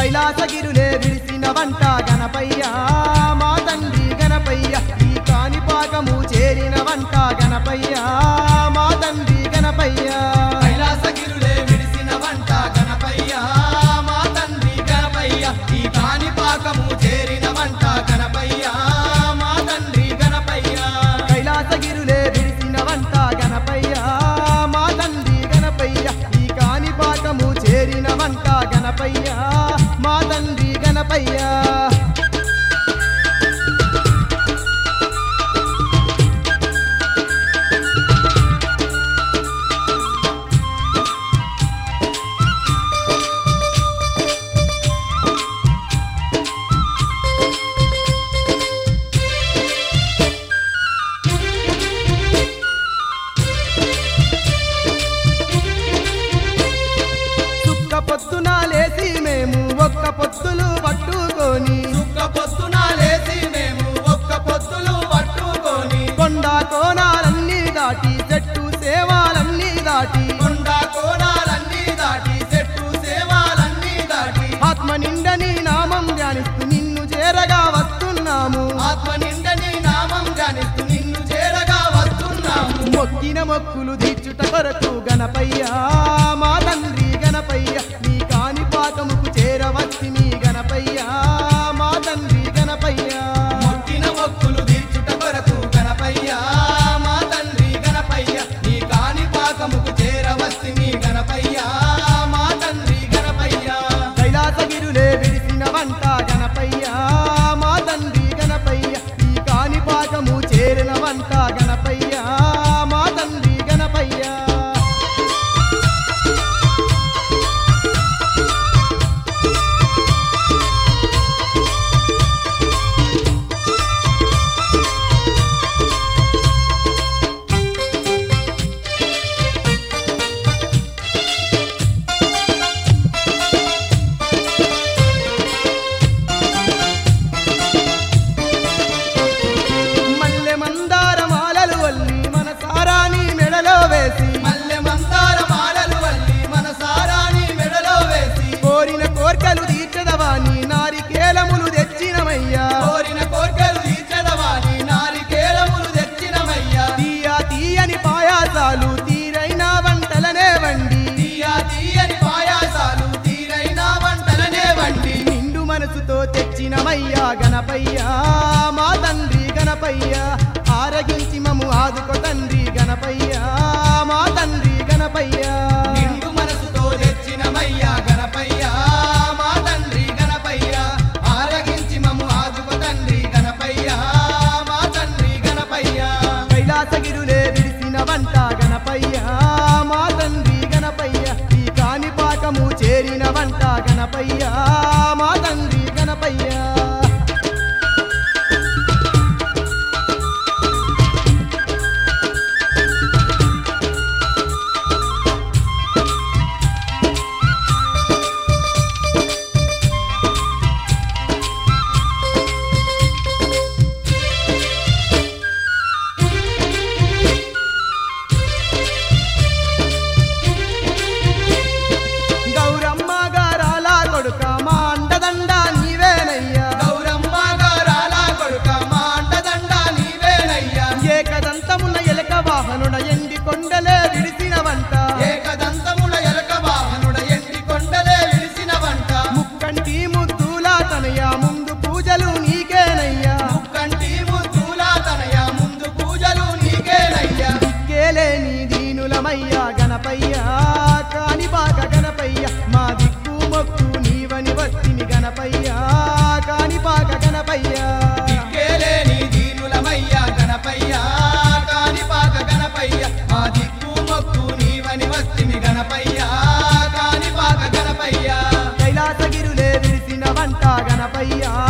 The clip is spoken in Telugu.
కైలాసగిరులే విడిసిన వంట గణపయ్య మా తండ్రి గణపయ్య ఈ కాణిపాకము చేరిన వంట గణపయ్య మా తండ్రి గణపయ్య కైలాసగిరులే విడిసిన వంట గణపయ్య మా తండ్రి గణపయ్య ఈ కాణిపాకము చేరిన వంట గణపయ్య మా తండ్రి గణపయ్య కైలాసగిరులే విడిసిన వంట గణపయ్య మా తండ్రి గణపయ్య ఈ కాణిపాకము చేరిన వంట గణపయ్య మా తండ్రి గణపయ్య సుక్క పొద్దున లేసి మేము ఒక్క పొత్తులు పట్టుకొని చుక్క పొద్దున లేసి మేము ఒక్క పొద్దులు పట్టుకొని కొండ కోణాలన్నీ దాటి చెట్టు సేవాలన్నీ దాటి కొండ కోణాలన్నీ దాటి చెట్టు సేవాలన్నీ దాటి ఆత్మ నిండని నామం ధ్యానిస్తూ నిన్ను చేరగా వస్తున్నాము ఆత్మ నిండని నామం ధ్యానిస్తూ నిన్ను చేరగా వస్తున్నాము మొక్కిన మొక్కులు తీర్చుట కొరకు గణపయ్య మా తండ్రి గణపయ్య నీ కాని పాకముకు చేరవచ్చి మీ గణపయ్య మా తండ్రి గణపయ్య మొక్కిన మొక్కులు తీర్చుట కొరకు గణపయ్య మా తండ్రి గణపయ్య నీ కాని పాకముకు చేరవస్తి మీ గణపయ్య మా తండ్రి గణపయ్య కైలాసగిరులే విడిసిన వంట గణపయ్య మా తండ్రి గణపయ్య ఈ కాని పాకము చేరిన వంట గణపయ్య మా తండ్రి గణపయ్య మల్లె మందార మాలలు వల్లి మన సారాని మెడలో వేసి మల్లె మందార మాలలు వల్లి మన సారాని మెడలో వేసి కోరిన కోర్కలు తీర్చదవాని నారికేలములు తెచ్చినమయ్యా కోరిన కోర్కెలు తీర్చదవాని నారికేలములు తెచ్చినమయ్యా తీయ తీయని పాయాసాలు తీరైన వంటలనే వండి తీయా తీయని పాయాసాలు తీరైన వంటలనే వండి నిండు మనసుతో తెచ్చినమయ్యా గణపయ్యా మా తండ్రి గణపయ్యా ఆరగించి మము ఆదుకో తండ్రి గణపయ్యా మా తండ్రి గణపయ్యా నిండు మనసుతో తెచ్చినమయ్యా గణపయ్య మా తండ్రి గణపయ్య ఆరగించి మమ్ము ఆదుకు తండ్రి గణపయ్య మా తండ్రి గణపయ్య కైలాసగిరులే విడిసిన వంట గణపయ్యా మా తండ్రి గణపయ్య ఈ కాని పాకము చేరిన వంట గణపయ్యా మా తండ్రి గణపయ్యా గౌరమ్మ గారాల కొడుక మా అండదండ నీవేనయ్యా గౌరమ్మ గారాల కొడుక మా అండదండ నీవేనయ్యా ఏకదంతమున్న ఎలక వాహనుడ ఎండి కొండలే విడిసిన వంట ఏకదంతముల ఎలక వాహనుడ ఎండి కొండలే విలిసిన వంట ముక్కంటి ముద్దులా తనయ ముందు పూజలు నీకేనయ్యా ముక్కంటి ముద్దులా తనయ ముందు పూజలు నీకేనయ్యా దిక్కేలేని దీనులమయ్యా గణపయ్యా కాని బాక గణపయ్య మా దిక్కు మొక్కు నీవని వత్తిని గణపయ్యా కాని బాక గణపయ్యా దిక్కేలేని దీనులమయ్యా గణపయ్య కానిపాక గణపయ్య మా దిక్కు మొక్కు నీవని వస్తిమి గణపయ్య కానిపాక గణపయ్య కైలాసగిరులే విడిసిన వంట గణపయ్యా